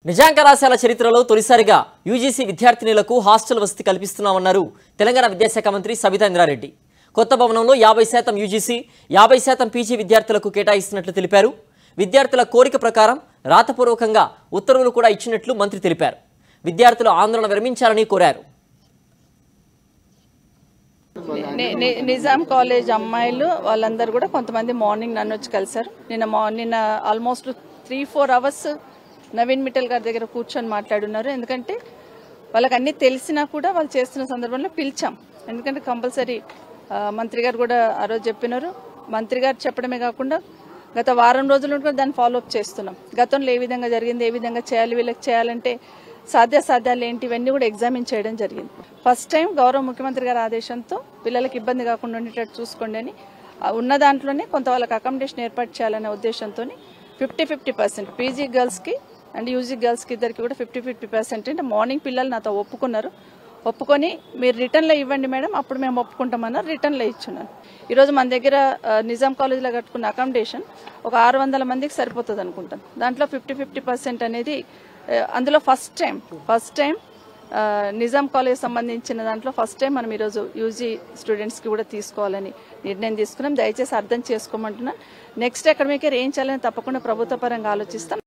నిజాం కళాశాల చరిత్రలో తొలిసారిగా యూజీసీ విద్యార్థినులకు హాస్టల్ వసతి కల్పిస్తున్నామన్నారు తెలంగాణ విద్యాశాఖ మంత్రి సబితా ఇంద్రారెడ్డి కొత్త భవనంలో యాభై శాతం యూజీసీ యాభై శాతం పీజీ విద్యార్థులకు కేటాయిస్తున్నట్లు తెలిపారు విద్యార్థుల కోరిక ప్రకారం రాతపూర్వకంగా ఉత్తర్వులు కూడా ఇచ్చినట్లు మంత్రి తెలిపారు విద్యార్థులు ఆందోళన విరమించాలని కోరారు ని- ని- నిజాం కాలేజ్ అమ్మాయిలు వాళ్ళందరూ కూడా కొంతమంది మార్నింగ్ నన్ను వచ్చి కలిశారు నిన్న మా- నిన్న almost three four hours Naveen Mittal garu దగ్గర కూర్చొని మాట్లాడున్నారు ఎందుకంటే వాళ్ళకి అన్ని తెలిసినా కూడా వాళ్ళు చేస్తున్న సందర్భంలో పిలిచాం ఎందుకంటే కంపల్సరీ మంత్రి గారు కూడా ఆ రోజు చెప్పినారు మంత్రి గారు చెప్పడమే కాకుండా గత వారం రోజుల నుండి కూడా దాన్ని ఫాలో అప్ చేస్తున్నాం గతంలో ఏ విధంగా జరిగింది ఏ విధంగా చేయాలి వీళ్ళకి చేయాలంటే సాధ్యాసాధ్యాలు ఏంటి ఇవన్నీ కూడా ఎగ్జామిన్ చేయడం జరిగింది ఫస్ట్ టైం గౌరవ ముఖ్యమంత్రి గారి ఆదేశంతో పిల్లలకి ఇబ్బంది కాకుండా ఉండేటట్టు చూసుకోండి అని ఆ ఉన్న దాంట్లోనే కొంత వాళ్ళకి అకామిడేషన్ ఏర్పాటు చేయాలనే ఉద్దేశంతో ఫిఫ్టీ ఫిఫ్టీ పర్సెంట్ పీజీ గర్ల్స్కి అండ్ యూజీ గర్ల్స్కి ఇద్దరికి కూడా ఫిఫ్టీ ఫిఫ్టీ పర్సెంట్ అంటే మార్నింగ్ పిల్లలు నాతో ఒప్పుకున్నారు ఒప్పుకొని మీరు రిటర్న్లో ఇవ్వండి మేడం అప్పుడు మేము ఒప్పుకుంటామన్నారు రిటర్న్లో ఇచ్చున్నాను ఈరోజు మన దగ్గర ఆ, నిజాం కాలేజ్లో కట్టుకున్న అకామిడేషన్ ఒక ఆరు వందల మందికి సరిపోతుంది అనుకుంటాను దాంట్లో ఫిఫ్టీ ఫిఫ్టీ పర్సెంట్ అనేది ఆ, అందులో ఫస్ట్ టైం ఫస్ట్ టైం ఆ, నిజాం కాలేజ్ సంబంధించిన దాంట్లో ఫస్ట్ టైం మనం ఈరోజు యూజీ స్టూడెంట్స్కి కూడా తీసుకోవాలని నిర్ణయం తీసుకున్నాం దయచేసి అర్థం చేసుకోమంటున్నా నెక్స్ట్ అకాడమిక్ ఇయర్ ఏం చేయాలని తప్పకుండా ప్రభుత్వ పరంగా ఆలోచిస్తాం